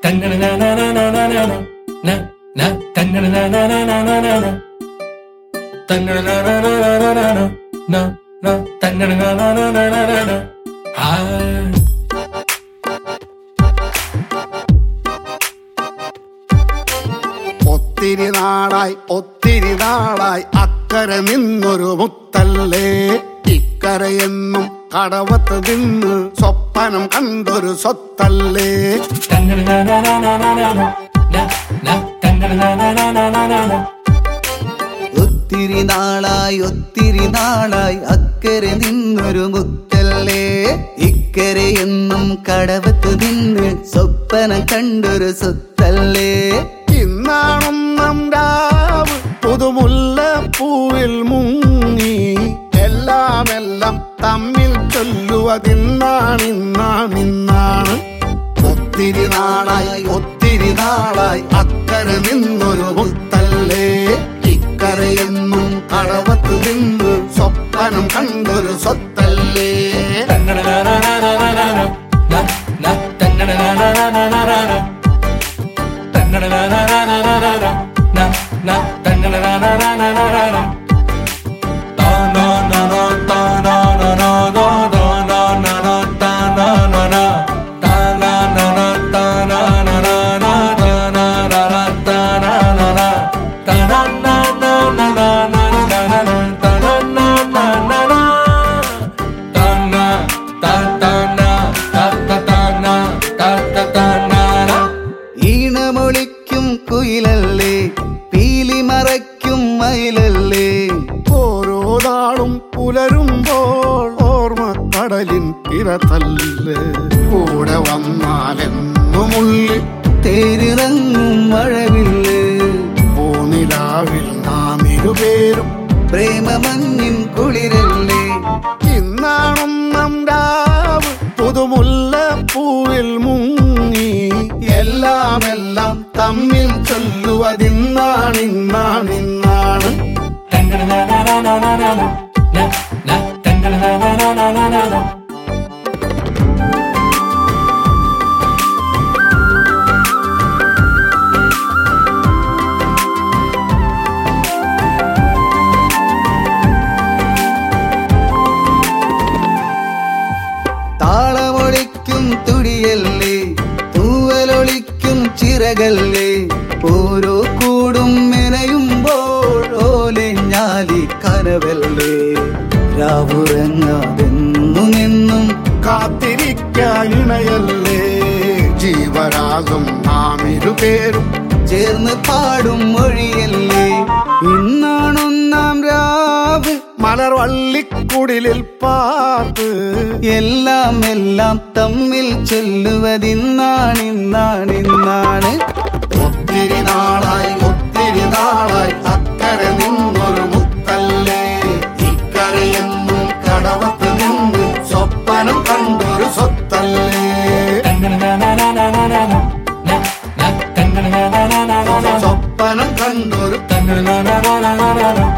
തങ്ങണ na na na na na na na na തങ്ങണ na na na na na na na തങ്ങണ na na na na na na na na na തങ്ങണ na na na na na na na ആ ഒത്തിരി നാളായി ഒത്തിരി നാളായി അക്കരെ നിന്നൊരു മുത്തല്ലേ ഇക്കരയെന്നും കടവത്ത് നിന്ന് സ്വപ്നം കണ്ടൊരു സ്വത്തല്ലേ തങ്ങണ na na na na na na na na na തങ്ങണ na na na na na na na ഒത്തിരി നാളായി ഒത്തിരി നാളായി അക്കരെ നിന്നൊരു മുത്തല്ലേ ഇക്കരെ എന്നും കടവത്ത് നിന്ന് സ്വപ്നം കണ്ടൊരു സ്വത്തല്ലേ ഇന്നാണൊന്നാം രാവ് പുതുമുല്ലപ്പൂവിൽ മുങ്ങി എല്ലാം എല്ലാം തമ്മിൽ ചൊല്ലുവതിന്നാണിന്നാണിന്നാണ് ഒത്തിരി നാളായി ഒത്തിരി നാളായി അക്കരെ നിന്നൊരു മുത്തല്ലേ ഇക്കരയെന്നും കടവത്ത് നിന്ന് സ്വപ്നം കണ്ടൊരു സ്വത്തല്ലേ തങ്ങണ na na na na na na na na na തങ്ങണ na na na na na na na തങ്ങണ na na na na na na na na തങ്ങണ na na na na na na na ta na na na ta na na na na na na na na ta na na na ta na na na ta na na na na na na na na ta na na na ta na na na na na na na na na ta na na na na na Ta-na, ta-ta-na, ta-ta-ta-na, ta-ta-ta-na-na. ഈണമൊളിക്കും കുയിലല്ലേ പീലി മറയ്ക്കും മയിലല്ലേ ഓരോ നാളും പുലരുമ്പോൾ ഓർമ്മ കടലിൻ തിരതല്ല് കൂടെ വന്നാലെന്നുമുള്ളിൽ തേരിറങ്ങും മഴവില്ല് പൂനിലാവിൽ നാം ഇരുപേരും പ്രേമമഞ്ഞിൻ കുളിരല്ലേ ഇന്നാണൊന്നാം രാവ് പുതുമുല്ലപ്പൂവിൽ മുങ്ങി എല്ലാം എല്ലാം തമ്മിൽ ചൊല്ലുവതിന്നാണിന്നാണിന്നാണ് Ta-na-na-na-na-na-na-na. Na, na, ta-na-na-na-na-na-na-na. താളമൊളിക്കും തുടിയല്ലേ തൂവലൊളിക്കും ചിറകല്ലേ ഓരോ കൂടും മെനയുമ്പോൾ ഓലെഞ്ഞാലി കനവല്ലേ രാവുറങ്ങാതെന്നുമെന്നും കാത്തിരിക്കായിണയല്ലേ ജീവരാഗം നാം ഇരുപേരും ചേർന്ന് പാടും മൊഴിയല്ലേ ഇന്നാണൊന്നാം രാവ് മലർവള്ളിക്കുടിലിൽ പാർത്ത് എല്ലാം എല്ലാം തമ്മിൽ ചൊല്ലുവതിന്നാണിന്നാണിന്നാണിന്നാണ് ഒത്തിരി നാളായി ഒത്തിരി നാളായി അക്കരെ നിന്നൊരു മുത്തല്ലേ ഇക്കരയെന്നും കടവത്ത് നിന്ന് സ്വപ്നം കണ്ടൊരു സ്വത്തല്ലേ Ta-na-na-na-na-na-na-na. Na, na, ta-na-na-na-na-na-na. സ്വപ്നം കണ്ടൊരു Ta-na-na-na-na-na-na.